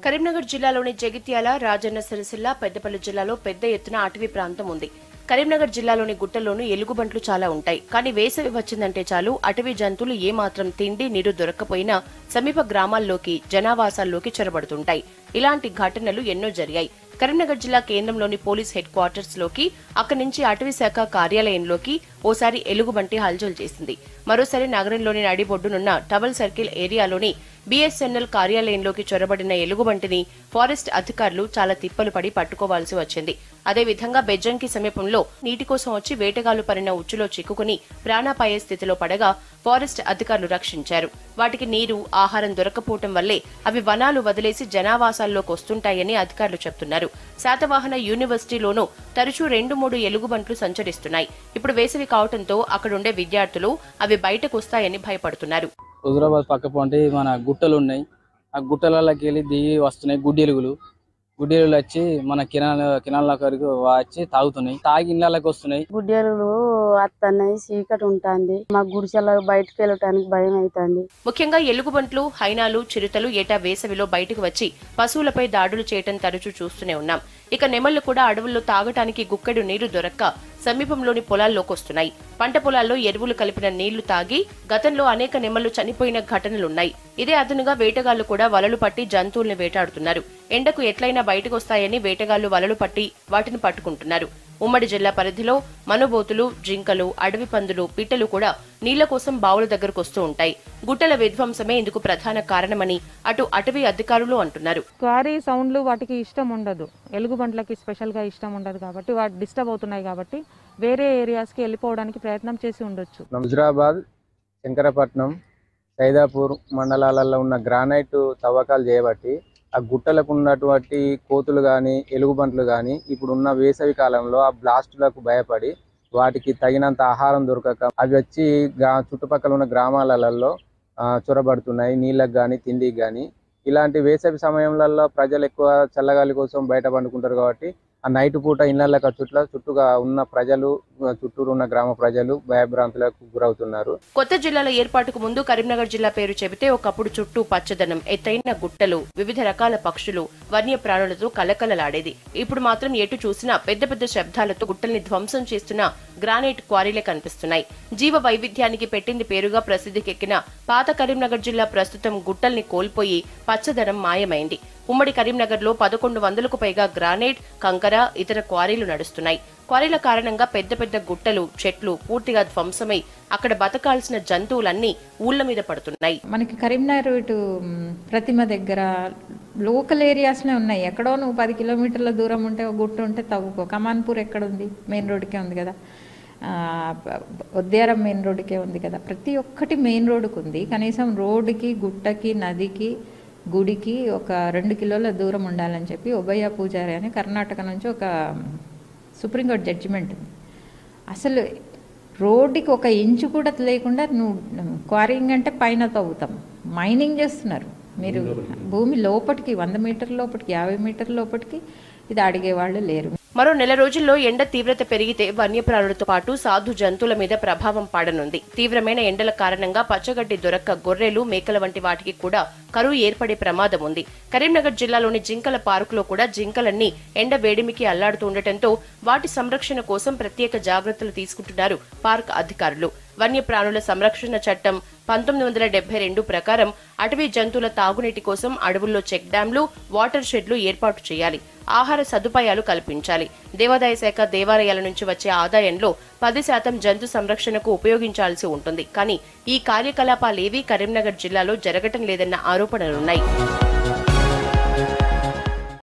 కరీంనగర్ జిల్లాలోని జగిత్యాల రాజన్న సిరిసిల్ల పెద్దపల్లి జిల్లాలో పెద్ద ఎత్తున అటవీ ప్రాంతం ఉంది కరీంనగర్ జిల్లాలోని గుట్టల్లోనూ ఎలుగుబంట్లు చాలా ఉంటాయి కానీ వేసవి వచ్చిందంటే చాలు అటవీ జంతువులు ఏమాత్రం తిండి నీరు దొరక్కపోయినా సమీప గ్రామాల్లోకి జనావాసాల్లోకి చొరబడుతుంటాయి ఇలాంటి ఘటనలు ఎన్నో జరిగాయి కరీంనగర్ జిల్లా కేంద్రంలోని పోలీస్ హెడ్ క్వార్టర్స్ లోకి అక్కడి నుంచి అటవీ శాఖ కార్యాలయంలోకి ఓసారి ఎలుగుబంటి హల్చల్ చేసింది మరోసారి నగరంలోని నడిబొడ్డునున్న టవల్ సర్కిల్ ఏరియాలోని బీఎస్ఎన్ఎల్ కార్యాలయంలోకి చొరబడిన ఎలుగుబంటిని ఫారెస్ట్ అధికారులు చాలా తిప్పలు పడి పట్టుకోవాల్సి వచ్చింది అదేవిధంగా బెజ్జంకి సమీపంలో నీటి కోసం వచ్చి వేటగాళ్లు పరిన ఉచ్చులో చిక్కుకుని ప్రాణాపాయ స్థితిలో పడగా ఫారెస్ట్ అధికారులు రక్షించారు వాటికి నీరు ఆహారం దొరకపోవటం వల్లే అవి వనాలు వదిలేసి జనావాసాల్లోకి వస్తుంటాయని అధికారులు చెప్తున్నారు శాతవాహన యూనివర్సిటీలోనూ తరచూ రెండు మూడు ఎలుగుబంట్లు సంచరిస్తున్నాయి ఇప్పుడు వేసవి కావటంతో అక్కడుండే విద్యార్థులు అవి బయటకు వస్తాయని భయపడుతున్నారు హుజురాబాద్ పక్క పొంటి మన గుట్టలు ఉన్నాయి ఆ గుట్టలలోకి వెళ్ళి దిగి వస్తున్నాయి గుడ్డి ఎలుగులు గుడ్డి ఎలుగులు వచ్చి మన కిరాణ కిరాణాల వరకు వచ్చి తాగుతున్నాయి తాగి ఇళ్ళకి వస్తున్నాయి గుడ్డెలు వస్తున్నాయి చీకటి ఉంటుంది మా గుడిసెల బయటకు వెళ్ళటానికి భయం అవుతుంది ముఖ్యంగా ఎలుగుబంట్లు హైనాలు చిరుతలు ఏటా వేసవిలో బయటకు వచ్చి పశువులపై దాడులు చేయటం తరచూ చూస్తూనే ఉన్నాం ఇక నెమళ్లు కూడా అడవుల్లో తాగటానికి గుక్కెడు నీరు దొరక్క సమీపంలోని పొలాల్లోకి వస్తున్నాయి పంట పొలాల్లో ఎరువులు కలిపిన నీళ్లు తాగి గతంలో అనేక నెమళ్లు చనిపోయిన ఘటనలున్నాయి ఇదే అదనుగా వేటగాళ్లు కూడా వలలు పట్టి జంతువుల్ని వేటాడుతున్నారు ఎండకు ఎట్లయినా బయటకు వస్తాయని వేటగాళ్లు వలలు పట్టి వాటిని పట్టుకుంటున్నారు ఉమ్మడి జిల్లా పరిధిలో మనబోతులు జింకలు అడవి పందులు పిట్టలు కూడా నీళ్ల కోసం బావుల దగ్గరకు వస్తూ ఉంటాయి గుట్టల విధ్వంసమే ఇందుకు ప్రధాన కారణమని అటు అటవీ అధికారులు అంటున్నారు క్వారీ సౌండ్లు వాటికి ఇష్టం ఉండదు ఎలుగుబంట్లకి స్పెషల్గా ఇష్టం ఉండదు కాబట్టి వాటి డిస్టర్బ్ అవుతున్నాయి కాబట్టి వేరే ఏరియాస్కి వెళ్ళిపోవడానికి ప్రయత్నం చేసి ఉండొచ్చు హుజురాబాద్ శంకరపట్నం సైదాపూర్ మండలాలలో ఉన్న గ్రానైట్ తవ్వకాలు చేయబట్టి ఆ గుట్టలకు ఉన్నటువంటి కోతులు కానీ ఎలుగుబంట్లు కానీ ఇప్పుడున్న వేసవి కాలంలో ఆ బ్లాస్టులకు భయపడి వాటికి తగినంత ఆహారం దొరకక అవి వచ్చి గ్రా- చుట్టుపక్కల ఉన్న గ్రామాలలో ఆ, చొరబడుతున్నాయి నీళ్ళకి కానీ తిండికి కానీ ఇలాంటి వేసవి సమయంలో ప్రజలు ఎక్కువ చల్లగాలి కోసం బయట పండుకుంటారు కాబట్టి ఆ నైట్ పూట ఇళ్ళకి చుట్ల చుట్టూగా ఉన్న ప్రజలు చుట్టూరు ఉన్న గ్రామ ప్రజలు భయభ్రాంతులకు గురవుతున్నారు కొత్త జిల్లాల ఏర్పాటుకు ముందు కరీంనగర్ జిల్లా పేరు చెబితే ఒకప్పుడు చుట్టూ పచ్చదనం ఎత్తైన గుట్టలు వివిధ రకాల పక్షులు వన్యప్రాణులతో కలకలలాడేది ఇప్పుడు మాత్రం ఎటు చూసినా పెద్ద పెద్ద శబ్దాలతో గుట్టల్ని ధ్వంసం చేస్తున్న గ్రానైట్ క్వారీలే కనిపిస్తున్నాయి జీవ వైవిధ్యానికి పెట్టింది పేరుగా ప్రసిద్ధికెక్కిన పాత కరీంనగర్ జిల్లా ప్రస్తుతం గుట్టల్ని కోల్పోయి పచ్చదనం మాయమైంది ఉమ్మడి కరీంనగర్ లో పదకొండు వందలకు పైగా గ్రానైట్ కంకర ఇతర క్వారీలు నడుస్తున్నాయి క్వారీల కారణంగా పెద్ద పెద్ద గుట్టలు చెట్లు పూర్తిగా ధ్వంసమై అక్కడ బతకాల్సిన జంతువులన్నీ ఊళ్ల మీద పడుతున్నాయి మనకి కరీంనగర్ ఇటు మ్, ప్రతిమ దగ్గర లోకల్ ఏరియాస్లో ఉన్నాయి ఎక్కడో నువ్వు పది కిలోమీటర్ల దూరం ఉంటే ఒక గుట్ట ఉంటే తవ్వుకో కమాన్పూర్ ఎక్కడ ఉంది మెయిన్ రోడ్డుకే ఉంది కదా ఆ, బ- బ- ఉద్యారం మెయిన్ రోడ్డుకే ఉంది కదా ప్రతి ఒక్కటి మెయిన్ రోడ్డుకు ఉంది కనీసం రోడ్డుకి గుట్టకి నదికి గుడికి ఒక రెండు కిలోల దూరం ఉండాలని చెప్పి ఉభయ పూజారి అని కర్ణాటక నుంచి ఒక సుప్రీంకోర్టు జడ్జిమెంట్ ఉంది అసలు రోడ్డుకి ఒక ఇంచు కూడా లేకుండా నువ్వు క్వారింగ్ అంటే పైన తవ్వుతాం మైనింగ్ చేస్తున్నారు మీరు భూమి లోపటికి వంద మీటర్ల లోపటికి యాభై మీటర్ల లోపటికి ఇది అడిగేవాళ్ళు లేరు మరో నెల రోజుల్లో ఎండ తీవ్రత పెరిగితే వన్యప్రాణులతో పాటు సాధు జంతువుల మీద ప్రభావం పడనుంది తీవ్రమైన ఎండల కారణంగా పచ్చగడ్డి దొరక్క గొర్రెలు మేకల వంటి వాటికి కూడా కరువు ఏర్పడే ప్రమాదం ఉంది కరీంనగర్ జిల్లాలోని జింకల పార్కులో కూడా జింకలన్నీ ఎండ వేడిమికి అల్లాడుతూ ఉండటంతో వాటి సంరక్షణ కోసం ప్రత్యేక జాగ్రత్తలు తీసుకుంటున్నారు పార్క్ అధికారులు వన్యప్రాణుల సంరక్షణ చట్టం పంతొమ్మిది వందల డెబ్బై రెండు ప్రకారం అటవీ జంతువుల తాగునీటి కోసం అడవుల్లో చెక్ డ్యాంలు వాటర్ షెడ్లు ఏర్పాటు చేయాలి ఆహార సదుపాయాలు కల్పించాలి దేవాదాయ శాఖ దేవాలయాల నుంచి వచ్చే ఆదాయంలో పది శాతం జంతు సంరక్షణకు ఉపయోగించాల్సి ఉంటుంది కానీ ఈ కార్యకలాపాలేవీ కరీంనగర్ జిల్లాలో జరగటం లేదన్న ఆరోపణలున్నాయి